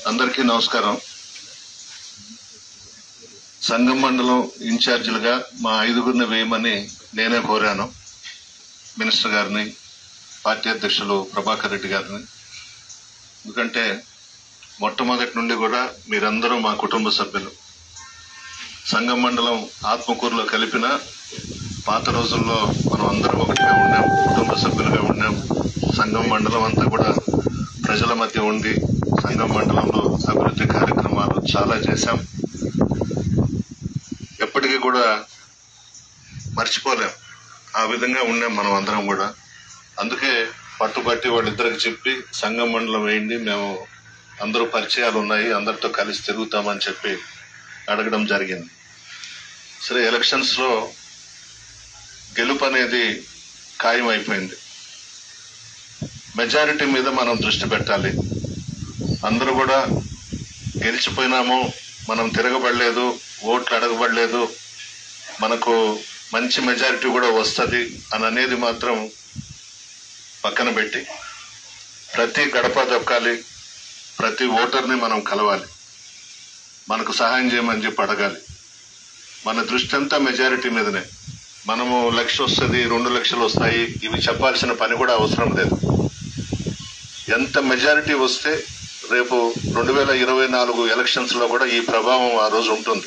అందరికీ నమస్కారం సంఘం మండలం ఇన్ఛార్జీలుగా మా ఐదుగురిని వేయమని నేనే కోరాను మినిస్టర్ గారిని పార్టీ అధ్యక్షులు ప్రభాకర్ రెడ్డి గారిని ఎందుకంటే మొట్టమొదటి నుండి కూడా మీరందరూ మా కుటుంబ సభ్యులు సంఘం మండలం ఆత్మకూరులో కలిపిన పాత రోజుల్లో మనం అందరం ఒకటిగా ఉన్నాం కుటుంబ సభ్యులుగా ఉన్నాం సంఘం మండలం అంతా కూడా ప్రజల మధ్య ఉండి సంఘం మండలంలో అభివృద్ధి కార్యక్రమాలు చాలా చేశాం ఎప్పటికీ కూడా మర్చిపోలేం ఆ విధంగా ఉన్నాం మనం అందరం కూడా అందుకే పట్టుబట్టి వాళ్ళిద్దరికి చెప్పి సంఘం మండలం వేయండి మేము అందరూ పరిచయాలు ఉన్నాయి అందరితో కలిసి తిరుగుతామని చెప్పి అడగడం జరిగింది సరే ఎలక్షన్స్ లో గెలుపు అనేది ఖాయం అయిపోయింది మెజారిటీ మీద మనం దృష్టి పెట్టాలి అందరూ కూడా గెలిచిపోయినాము మనం తిరగబడలేదు ఓట్లు అడగబడలేదు మనకు మంచి మెజారిటీ కూడా వస్తుంది అని అనేది మాత్రం పక్కన పెట్టి ప్రతి గడప దొక్కాలి ప్రతి ఓటర్ని మనం కలవాలి మనకు సహాయం చేయమని చెప్పి అడగాలి మన దృష్టి అంతా మెజారిటీ మీదనే మనము లక్ష వస్తుంది రెండు లక్షలు వస్తాయి ఇవి చెప్పాల్సిన పని కూడా అవసరం లేదు ఎంత మెజారిటీ వస్తే రేపు రెండు వేల ఇరవై నాలుగు ఎలక్షన్స్ లో కూడా ఈ ప్రభావం ఆ రోజు ఉంటుంది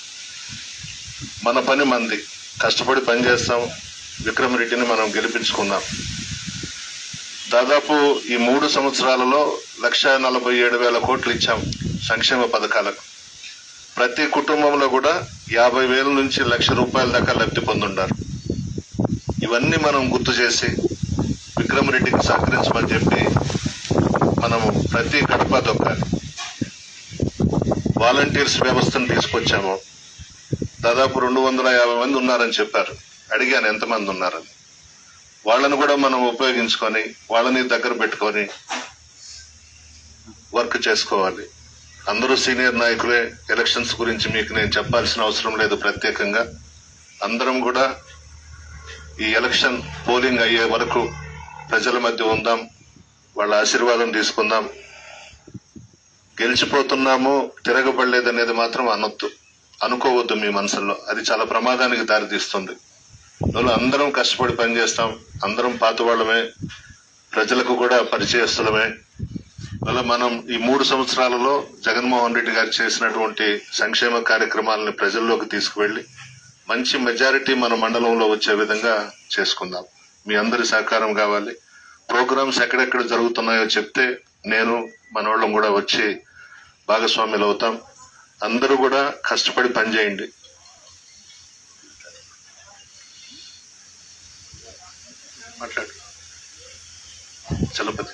మన పని మంది కష్టపడి పనిచేస్తాం విక్రమ్ రెడ్డిని మనం గెలిపించుకుందాం దాదాపు ఈ మూడు సంవత్సరాలలో లక్ష నలభై ఏడు వేల కోట్లు ఇచ్చాం సంక్షేమ పథకాలకు ప్రతి కుటుంబంలో కూడా యాభై వేల నుంచి లక్ష రూపాయల దాకా లబ్ధి పొందుండారు ఇవన్నీ మనం గుర్తు చేసి విక్రమ్ రెడ్డికి సహకరించమని చెప్పి మనము ప్రతి గడప దొక్కాలి వాలంటీర్స్ వ్యవస్థను తీసుకొచ్చాము దాదాపు రెండు వందల యాభై మంది ఉన్నారని చెప్పారు అడిగాను ఎంతమంది ఉన్నారని వాళ్ళని కూడా మనం ఉపయోగించుకొని వాళ్ళని దగ్గర పెట్టుకొని వర్క్ చేసుకోవాలి అందరూ సీనియర్ నాయకులే ఎలక్షన్స్ గురించి మీకు నేను చెప్పాల్సిన అవసరం లేదు ప్రత్యేకంగా అందరం కూడా ఈ ఎలక్షన్ పోలింగ్ అయ్యే వరకు ప్రజల మధ్య ఉందాం వాళ్ళ ఆశీర్వాదం తీసుకుందాం గెలిచిపోతున్నాము తిరగబడలేదు అనేది మాత్రం అనొద్దు అనుకోవద్దు మీ మనసులో అది చాలా ప్రమాదానికి దారితీస్తుంది అందువల్ల అందరం కష్టపడి పనిచేస్తాం అందరం పాత వాళ్ళమే ప్రజలకు కూడా పరిచయస్తులమే వల్ల మనం ఈ మూడు సంవత్సరాలలో జగన్మోహన్ రెడ్డి గారు చేసినటువంటి సంక్షేమ కార్యక్రమాలను ప్రజల్లోకి తీసుకువెళ్లి మంచి మెజారిటీ మన మండలంలో వచ్చే విధంగా చేసుకుందాం మీ అందరి సహకారం కావాలి ప్రోగ్రామ్స్ ఎక్కడెక్కడ జరుగుతున్నాయో చెప్తే నేను మనోళ్ళం కూడా వచ్చి భాగస్వాములు అవుతాం అందరూ కూడా కష్టపడి పనిచేయండి మాట్లాడు చలపతి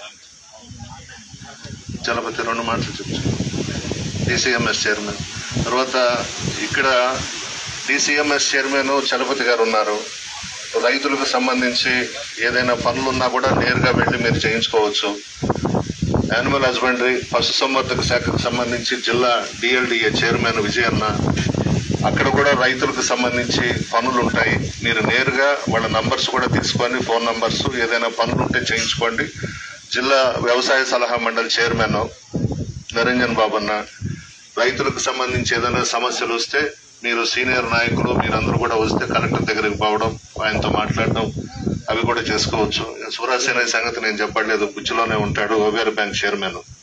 చలపతి రెండు మాటలు చెప్పు డిసిఎంఎస్ చైర్మన్ తర్వాత ఇక్కడ డిసిఎంఎస్ చైర్మన్ చలపతి గారు ఉన్నారు రైతులకు సంబంధించి ఏదైనా పనులున్నా కూడా నేరుగా వెళ్లి మీరు చేయించుకోవచ్చు యానిమల్ హస్బెండరీ పశుసంవర్ధక శాఖకు సంబంధించి జిల్లా డిఎల్డిఏ చైర్మన్ విజయన్న అక్కడ కూడా రైతులకు సంబంధించి పనులు ఉంటాయి మీరు నేరుగా వాళ్ళ నంబర్స్ కూడా తీసుకొని ఫోన్ నంబర్స్ ఏదైనా పనులు ఉంటే చేయించుకోండి జిల్లా వ్యవసాయ సలహా మండలి చైర్మన్ నిరంజన్ బాబన్న రైతులకు సంబంధించి ఏదైనా సమస్యలు వస్తే మీరు సీనియర్ నాయకులు మీరందరూ కూడా వస్తే కలెక్టర్ దగ్గరికి పోవడం ఆయనతో మాట్లాడడం అవి కూడా చేసుకోవచ్చు సూరాసేన సంగతి నేను చెప్పట్లేదు బుచ్చిలోనే ఉంటాడు ఓవేర్ బ్యాంక్ చైర్మన్